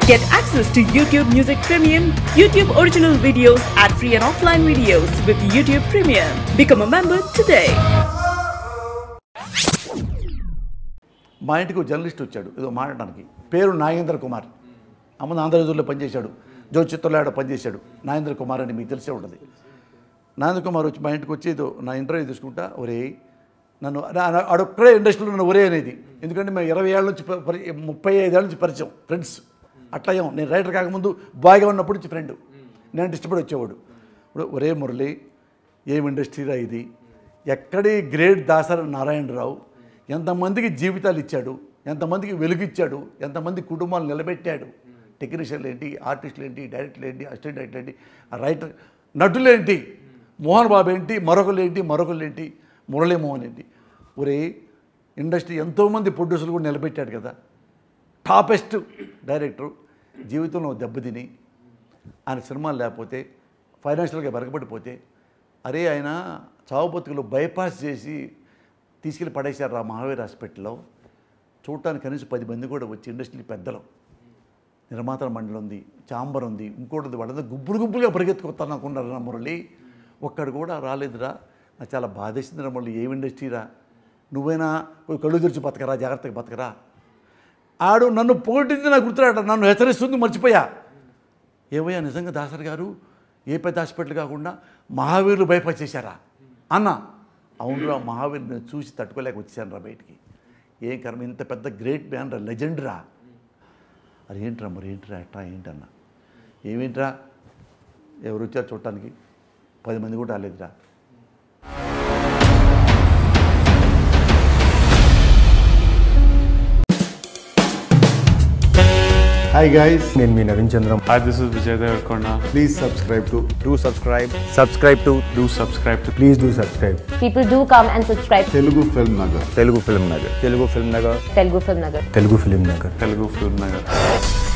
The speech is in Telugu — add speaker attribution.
Speaker 1: Get access to YouTube Music Premium, YouTube original videos, ad free and offline videos with YouTube Premium. Become a member today.
Speaker 2: మా ఇంటికి ఒక జర్నలిస్ట్ వచ్చాడు ఏదో మాట్లాడడానికి పేరు నాగేంద్ర కుమార్ అమ్మ ఆంధ్రజ్యోతిలో పనిచేశాడు జో చిత్రలాడ పనిచేశాడు నాగేంద్ర కుమార్ అని మీకు తెలిసే ఉంటుంది నాగేంద్ర కుమార్ వచ్చి మా ఇంటికి వచ్చి ఏదో నా ఇంటర్వ్యూ తీసుకుంటా ఒరే నన్ను నా- నా- ఆడొక్కడే ఇండస్ట్రీలో నన్ను ఒరే అనేది ఎందుకంటే మేము ఇరవై ఏళ్ళ నుంచి ప- పరి- ముప్పై ఐదేళ్ళ నుంచి పరిచయం ఫ్రెండ్స్ అట్లా ఏం నేను రైటర్ కాకముందు బాయ్గా ఉన్నప్పటి నుంచి ఫ్రెండ్ నేను ఇష్టపడి వచ్చేవాడు ఇప్పుడు ఒరే మురళి ఏం ఇండస్ట్రీరా ఇది ఎక్కడి గ్రేట్ దాసరి నారాయణరావు ఎంతమందికి జీవితాలు ఇచ్చాడు ఎంతమందికి వెలుగిచ్చాడు ఎంతమంది కుటుంబాలు నిలబెట్టాడు టెక్నీషియన్లు ఏంటి ఆర్టిస్టులు ఏంటి డైరెక్టర్లు ఏంటి అసిస్టెంట్ డైరెక్టర్ ఏంటి రైటర్ నటులు ఏంటి మోహన్ బాబు ఏంటి మరొకరు ఏంటి మరొకరు ఏంటి మురళీ మోహన్ ఏంటి ఒరే ఇండస్ట్రీ ఎంతోమంది ప్రొడ్యూసర్లు కూడా నిలబెట్టాడు కదా టాపెస్ట్ డైరెక్టర్ జీవితంలో దెబ్బతిని ఆయన సినిమాలు లేకపోతే ఫైనాన్షియల్గా వెనకబడిపోతే అరే ఆయన చావు బతుకులు బైపాస్ చేసి తీసుకెళ్ళి పడేశారు రా మహావీర్ హాస్పిటల్లో చూడటానికి కనీసం పది మంది కూడా వచ్చి ఇండస్ట్రీ పెద్దలు నిర్మాతల మండలి ఉంది చాంబర్ ఉంది ఇంకోటి ఉంది వాళ్ళంతా గుంపులు గుంపులుగా పరిగెత్తుకొస్తాను అనుకున్నారు నా మురళి ఒక్కడు కూడా రాలేదురా నాకు చాలా బాధేసింది రా మురళి ఏం ఇండస్ట్రీరా నువ్వైనా పోయి కళ్ళు తెరిచి బతకరా జాగ్రత్తగా బతకరా ఆడు నన్ను పోగొట్టింది నాకు గుర్తురాట నన్ను హెచ్చరిస్తుంది మర్చిపోయా ఏమయ్యా నిజంగా దాసరి గారు ఏ పెద్ద హాస్పిటల్ కాకుండా మహావీరులు బైపాస్ చేశారా అన్న అవునురా మహావీరు నేను చూసి తట్టుకోలేక వచ్చాను రా బయటికి ఏం కర్మ ఇంత పెద్ద గ్రేట్ మ్యాన్ రా లెజెండ్ రా అది ఏంట్రా మరి ఏంట్రా ఎట్రా ఏంటన్నా ఏమేంట్రా ఎవరు వచ్చారు చూడటానికి పది మంది కూడా రాలేదురా
Speaker 3: Hi guys,
Speaker 4: నేను మీ Naveen Chandram
Speaker 5: Hi, this is Vijay Devarkonda.
Speaker 3: please subscribe to
Speaker 4: do subscribe subscribe to
Speaker 5: Do subscribe to
Speaker 4: please do subscribe
Speaker 6: People do come and subscribe to
Speaker 3: Telugu Film Nagar.
Speaker 4: Telugu film Nagar Telugu film Nagar
Speaker 6: Telugu Film Nagar.
Speaker 4: Telugu film Nagar
Speaker 5: Telugu Film Nagar.